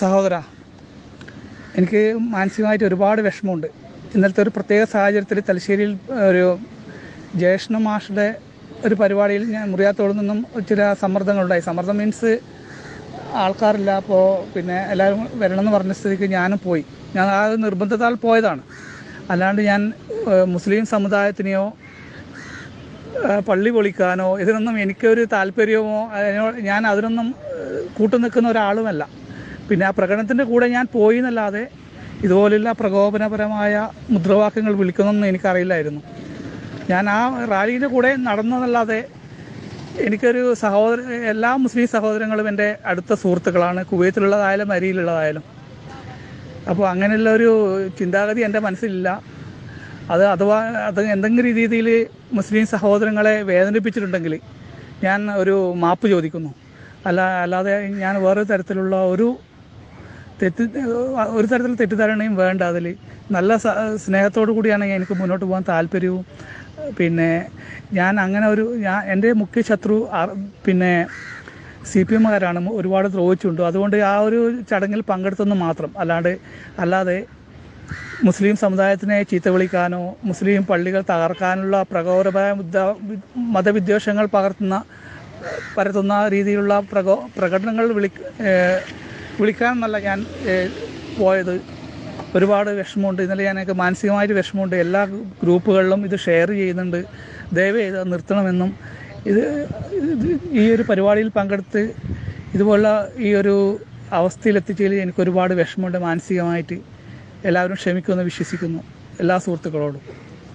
സഹോദര എനിക്ക് മാനസികമായിട്ട് ഒരുപാട് വിഷമമുണ്ട് ഇന്നലത്തെ ഒരു പ്രത്യേക സാഹചര്യത്തിൽ തലശ്ശേരിയിൽ ഒരു ജയേഷ്ണ മാഷുടെ ഒരു പരിപാടിയിൽ ഞാൻ മുറിയാത്തോട് നിന്നും ചില സമ്മർദ്ദങ്ങളുണ്ടായി സമ്മർദ്ദം മീൻസ് ആൾക്കാരില്ല അപ്പോൾ പിന്നെ എല്ലാവരും വരണമെന്ന് പറഞ്ഞ സ്ഥിതിക്ക് ഞാനും പോയി ഞാൻ ആ ഒരു നിർബന്ധത്താൽ പോയതാണ് അല്ലാണ്ട് ഞാൻ ഏഹ്, മുസ്ലിം സമുദായത്തിനെയോ ഏഹ്, പള്ളി പൊളിക്കാനോ ഇതിനൊന്നും എനിക്കൊരു താല്പര്യമോ അതിനോട് ഞാൻ അതിനൊന്നും ഏഹ്, കൂട്ടു നിൽക്കുന്ന ഒരാളുമല്ല പിന്നെ ആ പ്രകടനത്തിൻ്റെ കൂടെ ഞാൻ പോയി എന്നല്ലാതെ ഇതുപോലുള്ള പ്രകോപനപരമായ മുദ്രാവാക്യങ്ങൾ വിളിക്കുന്നൊന്നും എനിക്കറിയില്ലായിരുന്നു ഞാൻ ആ റാലിയുടെ കൂടെ നടന്നതല്ലാതെ എനിക്കൊരു സഹോദര എല്ലാ മുസ്ലിം സഹോദരങ്ങളും എൻ്റെ അടുത്ത സുഹൃത്തുക്കളാണ് കുവൈത്തിലുള്ളതായാലും അരിയിലുള്ളതായാലും അപ്പോൾ അങ്ങനെയുള്ള ഒരു ചിന്താഗതി എൻ്റെ മനസ്സിലില്ല അത് അഥവാ അത് എന്തെങ്കിലും രീതിയിൽ മുസ്ലിം സഹോദരങ്ങളെ വേദനിപ്പിച്ചിട്ടുണ്ടെങ്കിൽ ഞാൻ ഒരു മാപ്പ് ചോദിക്കുന്നു അല്ല അല്ലാതെ ഞാൻ വേറെ തരത്തിലുള്ള ഒരു തെറ്റ് ഒരു തരത്തിലുള്ള തെറ്റിദ്ധാരണയും വേണ്ട അതിൽ നല്ല സ- സ്നേഹത്തോടു കൂടിയാണ് എനിക്ക് മുന്നോട്ട് പോകാൻ താല്പര്യവും പിന്നെ ഞാൻ അങ്ങനെ ഒരു ഞാൻ എൻ്റെ മുഖ്യ ശത്രു ആർ- പിന്നെ സി പി എമ്മുകാരാണ് ഒരുപാട് ദ്രോഹിച്ചുണ്ട് അതുകൊണ്ട് ആ ഒരു ചടങ്ങിൽ പങ്കെടുത്തെന്ന് മാത്രം അല്ലാണ്ട് അല്ലാതെ മുസ്ലിം സമുദായത്തിനെ ചീത്ത വിളിക്കാനോ മുസ്ലിം പള്ളികൾ തകർക്കാനുള്ള പ്രകോപനമായ മുദ്ദ- മതവിദ്വേഷങ്ങൾ പകർത്തുന്ന പരത്തുന്ന രീതിയിലുള്ള പ്രകോ പ്രകടനങ്ങൾ വിളി ഏഹ് വിളിക്കാനെന്നല്ല ഞാൻ ഏഹ് പോയത് ഒരുപാട് വിഷമമുണ്ട് ഇന്നലെ ഞാനൊക്കെ മാനസികമായിട്ട് വിഷമമുണ്ട് എല്ലാ ഗ്രൂപ്പുകളിലും ഇത് ഷെയർ ചെയ്യുന്നുണ്ട് ദയവ് ചെയ്ത് അത് നിർത്തണമെന്നും ഇത് ഇത് ഈ ഒരു പരിപാടിയിൽ പങ്കെടുത്ത് ഇതുപോലുള്ള ഈ ഒരു അവസ്ഥയിലെത്തിച്ചതിൽ എനിക്ക് ഒരുപാട് വിഷമമുണ്ട് മാനസികമായിട്ട് എല്ലാവരും ക്ഷമിക്കുമെന്ന് വിശ്വസിക്കുന്നു എല്ലാ സുഹൃത്തുക്കളോടും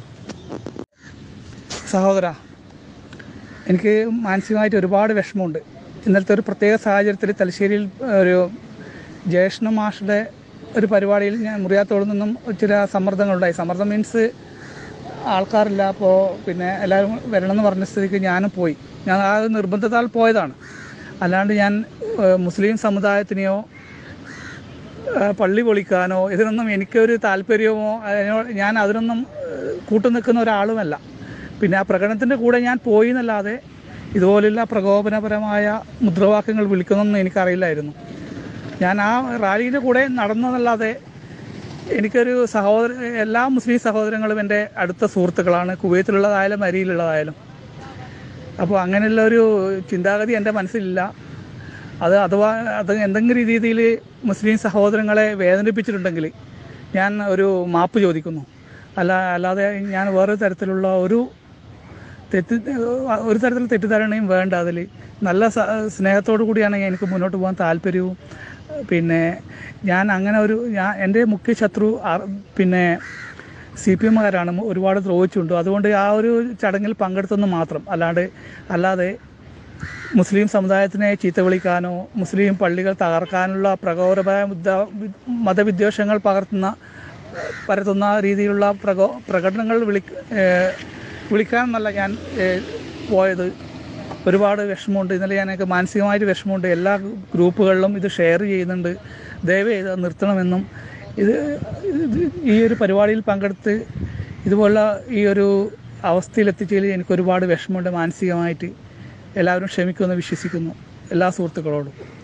സഹോദര എനിക്ക് മാനസികമായിട്ട് ഒരുപാട് വിഷമമുണ്ട് ഇന്നലത്തെ ഒരു പ്രത്യേക സാഹചര്യത്തിൽ തലശ്ശേരിയിൽ ഒരു ജയേഷ്ണ മാഷുടെ ഒരു പരിപാടിയിൽ ഞാൻ മുറിയാത്തോട് നിന്നും ചില സമ്മർദ്ദങ്ങളുണ്ടായി സമ്മർദ്ദം മീൻസ് ആൾക്കാരില്ല അപ്പോൾ പിന്നെ എല്ലാവരും വരണമെന്ന് പറഞ്ഞ സ്ഥിതിക്ക് ഞാനും പോയി ഞാൻ ആ ഒരു നിർബന്ധത്താൽ പോയതാണ് അല്ലാണ്ട് ഞാൻ ഏഹ്, മുസ്ലിം സമുദായത്തിനെയോ ഏഹ്, പള്ളി പൊളിക്കാനോ ഇതിനൊന്നും എനിക്കൊരു താല്പര്യമോ അതിനോട് ഞാൻ അതിനൊന്നും ഏഹ്, കൂട്ടു നിൽക്കുന്ന ഒരാളുമല്ല പിന്നെ ആ പ്രകടനത്തിൻ്റെ കൂടെ ഞാൻ പോയി എന്നല്ലാതെ ഇതുപോലുള്ള പ്രകോപനപരമായ മുദ്രാവാക്യങ്ങൾ വിളിക്കുന്നൊന്നും എനിക്കറിയില്ലായിരുന്നു ഞാൻ ആ റാലിയുടെ കൂടെ നടന്നതല്ലാതെ എനിക്കൊരു സഹോദര എല്ലാ മുസ്ലിം സഹോദരങ്ങളും എൻ്റെ അടുത്ത സുഹൃത്തുക്കളാണ് കുവൈത്തിലുള്ളതായാലും അരിയിലുള്ളതായാലും അപ്പോൾ അങ്ങനെയുള്ള ഒരു ചിന്താഗതി എൻ്റെ മനസ്സിലില്ല അത് അഥവാ അത് എന്തെങ്കിലും രീതിയിൽ മുസ്ലിം സഹോദരങ്ങളെ വേദനിപ്പിച്ചിട്ടുണ്ടെങ്കിൽ ഞാൻ ഒരു മാപ്പ് ചോദിക്കുന്നു അല്ല അല്ലാതെ ഞാൻ വേറെ തരത്തിലുള്ള ഒരു തെറ്റ് ഒരു തരത്തിലുള്ള തെറ്റിദ്ധാരണയും വേണ്ട അതിൽ നല്ല സ- സ്നേഹത്തോടു കൂടിയാണ് എനിക്ക് മുന്നോട്ട് പോകാൻ താല്പര്യവും പിന്നെ ഞാൻ അങ്ങനെ ഒരു ഞാൻ എൻ്റെ മുഖ്യ ശത്രു ആർ- പിന്നെ സി പി എമ്മുകാരാണ് ഒരുപാട് ദ്രോഹിച്ചുണ്ട് അതുകൊണ്ട് ആ ഒരു ചടങ്ങിൽ പങ്കെടുത്തെന്ന് മാത്രം അല്ലാണ്ട് അല്ലാതെ മുസ്ലിം സമുദായത്തിനെ ചീത്ത വിളിക്കാനോ മുസ്ലിം പള്ളികൾ തകർക്കാനുള്ള പ്രകോപനമായ മുദ്ദ- മതവിദ്വേഷങ്ങൾ പകർത്തുന്ന പരത്തുന്ന രീതിയിലുള്ള പ്രകോ പ്രകടനങ്ങൾ വിളി ഏഹ് വിളിക്കാനെന്നല്ല ഞാൻ ഏഹ് പോയത് ഒരുപാട് വിഷമമുണ്ട് ഇന്നലെ ഞാനൊക്കെ മാനസികമായിട്ട് വിഷമമുണ്ട് എല്ലാ ഗ്രൂപ്പുകളിലും ഇത് ഷെയർ ചെയ്യുന്നുണ്ട് ദയവ് ചെയ്ത് അത് നിർത്തണമെന്നും ഇത് ഇത് ഈ ഒരു പരിപാടിയിൽ പങ്കെടുത്ത് ഇതുപോലുള്ള ഈ ഒരു അവസ്ഥയിലെത്തിച്ചതിൽ എനിക്ക് ഒരുപാട് വിഷമമുണ്ട് മാനസികമായിട്ട് എല്ലാവരും ക്ഷമിക്കുമെന്ന് വിശ്വസിക്കുന്നു എല്ലാ സുഹൃത്തുക്കളോടും